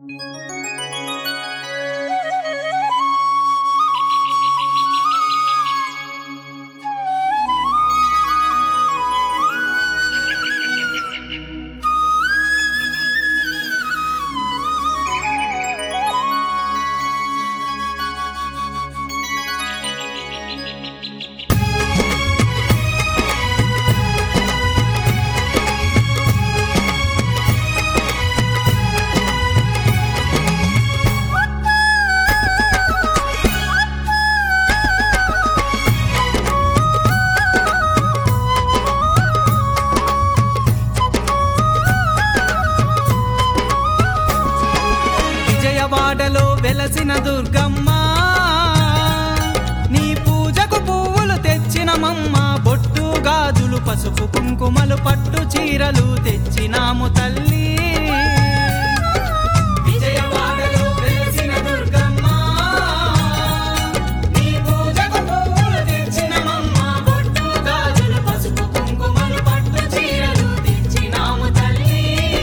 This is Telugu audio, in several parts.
విజయవాడలో వెలసిన దుర్గమ్మ నీ పూజకు పువ్వులు తెచ్చినమమ్మ బొట్టు గాజులు పసుపు కుంకుమలు పట్టు చీరలు తెచ్చినాము తల్లి విజయవాడలో వెలసిన దుర్గమ్మ నీ పూజకు పువ్వులు తెచ్చినమమ్మ బొట్టు గాజులు పసుపు కుంకుమలు పట్టు చీరలు తెచ్చినాము తల్లి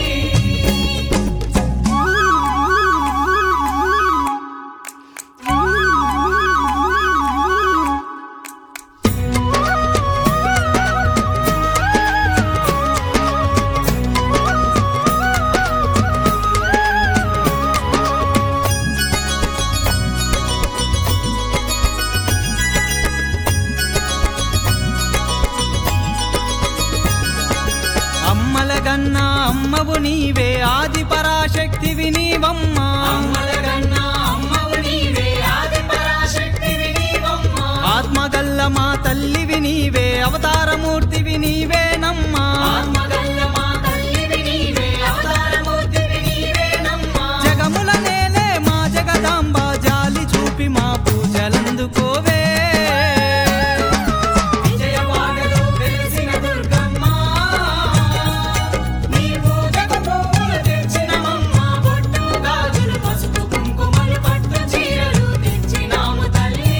అమ్మల గన్నా అమ్మవు నీవే ఆది పరాశక్తివి నీవమ్మా అమ్మల గన్నా అమ్మవు నీవే ఆది పరాశక్తివి నీవమ్మా ఆత్మగల్ల మా తల్లివి నీవే అవతారమూర్తివి నీవేనమ్మా ఆత్మగల్ల మా తల్లివి నీవే అవతారమూర్తివి నీవేనమ్మా జగముల నేలే మా జగదాంబ జాలి చూపి మా పూజలందుకోవే విజయవాడలో వెలిసిన దుర్గమ్మ నీ పూజకు పువ్వులు తెచ్చినమమ్మ బొట్టు గాజులు పసుపు కుంకుమలు పట్టు చీరలు తెచ్చినాము తల్లి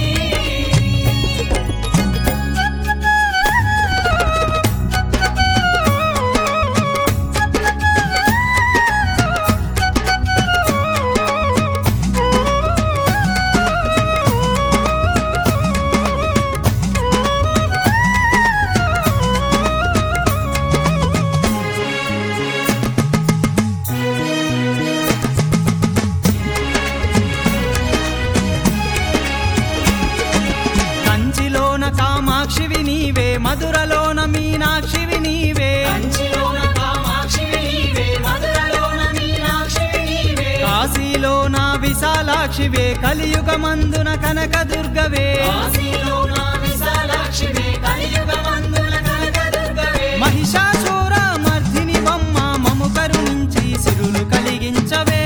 కంచిలోన కామాక్షివి నీవే మధురలోన మీనాక్షివి నీవే కంచిలోన కామాక్షివి నీవే మధురలోన మీనాక్షివి నీవే కాశీలోన విశాలాక్షివే కలియుగమందున కనక దుర్గవే కాశీలోన విశాలాక్షివే కలియుగమందున కనక దుర్గవే మహిషాసుర మర్దిని బొమ్మ మము కరుణించి సిరులు కలిగించవే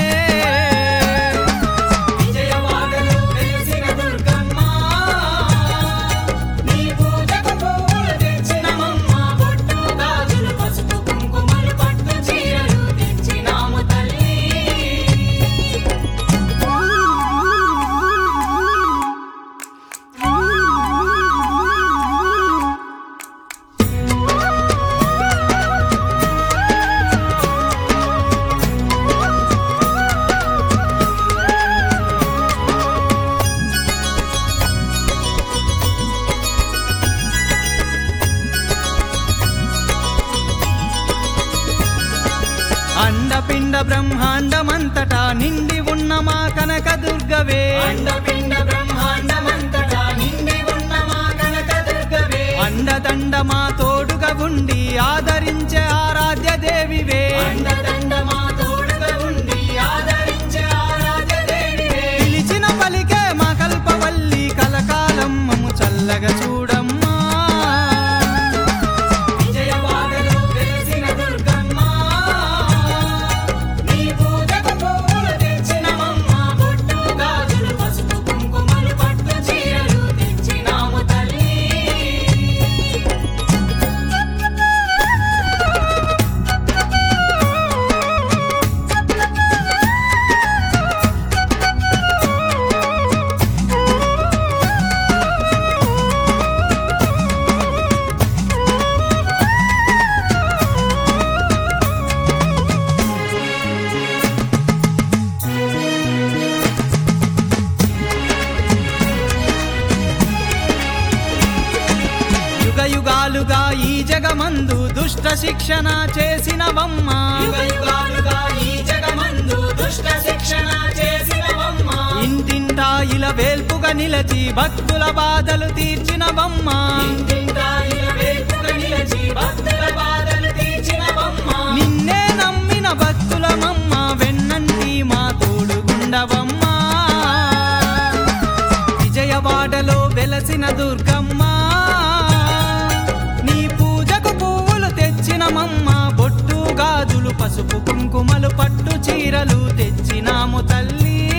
విజయవాడలో వెలిసిన దుర్గమ్మ నీ పూజకు పువ్వులు తెచ్చినమమ్మ బొట్టు గాజులు పసుపు కుంకుమలు పట్టు చీరలు తెచ్చినాము తల్లి అండపిండ బ్రహ్మాండమంతటా నిండి ఉన్న మా కనక దుర్గవే అండపిండ బ్రహ్మాండమంతటా నిండి ఉన్న మా కనక దుర్గవే అండదండ మా తోడుగా ఉండి ఆదరించే ఆరాధ్య దేవివే అండదండ మా తోడుగా ఉండి ఆదరించే ఆరాధ్య దేవివే పిలిచిన పలికే మా కల్పవల్లి కలకాలం మము చల్లగా చూడమ్మా విజయవాడలో వెలిసిన దుర్గమ్మ నీ పూజకు పువ్వులు తెచ్చినమమ్మ బొట్టు గాజులు పసుపు కుంకుమలు పట్టు చీరలు తెచ్చినాము తల్లి జగమందు దుష్ట శిక్షణ చేసినవమ్మా యుగ యుగాలుగా ఈ జగమందు దుష్ట శిక్షణ చేసినవమ్మా ఇంటింటా ఇలా వేల్పుగా నిలచి భక్తుల బాధలు తీర్చినవమ్మా ఇంటింటా ఇలా వేల్పుగా నిలిచి భక్తుల బాధలు తీర్చినవమ్మా నిన్నే నమ్మిన భక్తులమమ్మ వెన్నంటి మా తోడుగుండవమ్మా విజయవాడలో వెలసిన దుర్గమ్మ నీ పూజకు పువ్వులు తెచ్చినమమ్మ బొట్టు గాజులు పసుపు కుంకుమలు పట్టు చీరలు తెచ్చినాము తల్లి